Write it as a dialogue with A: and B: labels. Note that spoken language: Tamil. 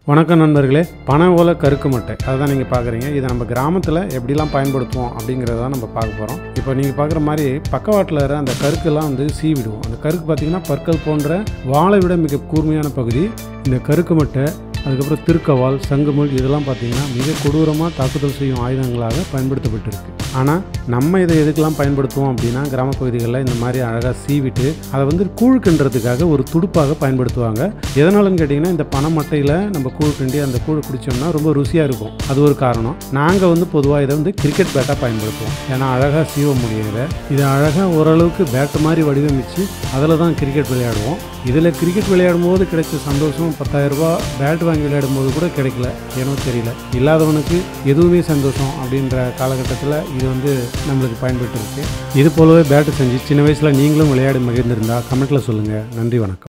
A: வணக்கம் நண்பர்களே பனை ஓலை கருக்கு மட்டை அதுதான் நீங்கள் பார்க்குறீங்க இதை நம்ம கிராமத்தில் எப்படிலாம் பயன்படுத்துவோம் அப்படிங்கிறத தான் நம்ம பார்க்க போகிறோம் இப்போ நீங்கள் பார்க்குற மாதிரி பக்கவாட்டில் இருக்கிற அந்த கருக்கெல்லாம் வந்து சீவிடுவோம் அந்த கருக்கு பார்த்தீங்கன்னா பற்கள் போன்ற வாழை விட மிக கூர்மையான பகுதி இந்த கருக்கு மட்டை அதுக்கப்புறம் திருக்கவால் சங்குமுள் இதெல்லாம் பார்த்தீங்கன்னா மிக கொடூரமாக தாக்குதல் செய்யும் ஆயுதங்களாக பயன்படுத்தப்பட்டிருக்கு ஆனால் நம்ம இதை எதுக்கெல்லாம் பயன்படுத்துவோம் அப்படின்னா கிராமப்பகுதிகளில் இந்த மாதிரி அழகாக சீவிட்டு அதை வந்து கூழ் கிண்டுறதுக்காக ஒரு துடுப்பாக பயன்படுத்துவாங்க எதனாலன்னு கேட்டிங்கன்னா இந்த பனை மட்டையில் நம்ம கூழ் கிண்டி அந்த கூழ் குடித்தோம்னா ரொம்ப ருசியாக இருக்கும் அது ஒரு காரணம் நாங்கள் வந்து பொதுவாக இதை வந்து கிரிக்கெட் பேட்டாக பயன்படுத்துவோம் ஏன்னா அழகாக சீவ முடியாது இதை அழகாக ஓரளவுக்கு பேட்டு மாதிரி வடிவமைச்சு அதில் தான் கிரிக்கெட் விளையாடுவோம் இதில் கிரிக்கெட் விளையாடும் போது கிடைச்ச சந்தோஷம் பத்தாயிரம் ரூபாய் பேட் வாங்கி விளையாடும் போது கூட கிடைக்கல ஏனோ தெரியல இல்லாதவனுக்கு எதுவுமே சந்தோஷம் அப்படின்ற காலகட்டத்தில் இது வந்து நம்மளுக்கு பயன்பட்டு இருக்கு இது போலவே பேட்டு செஞ்சு சின்ன வயசில் நீங்களும் விளையாடி மகிழ்ந்திருந்தா கமெண்ட்டில் சொல்லுங்கள் நன்றி வணக்கம்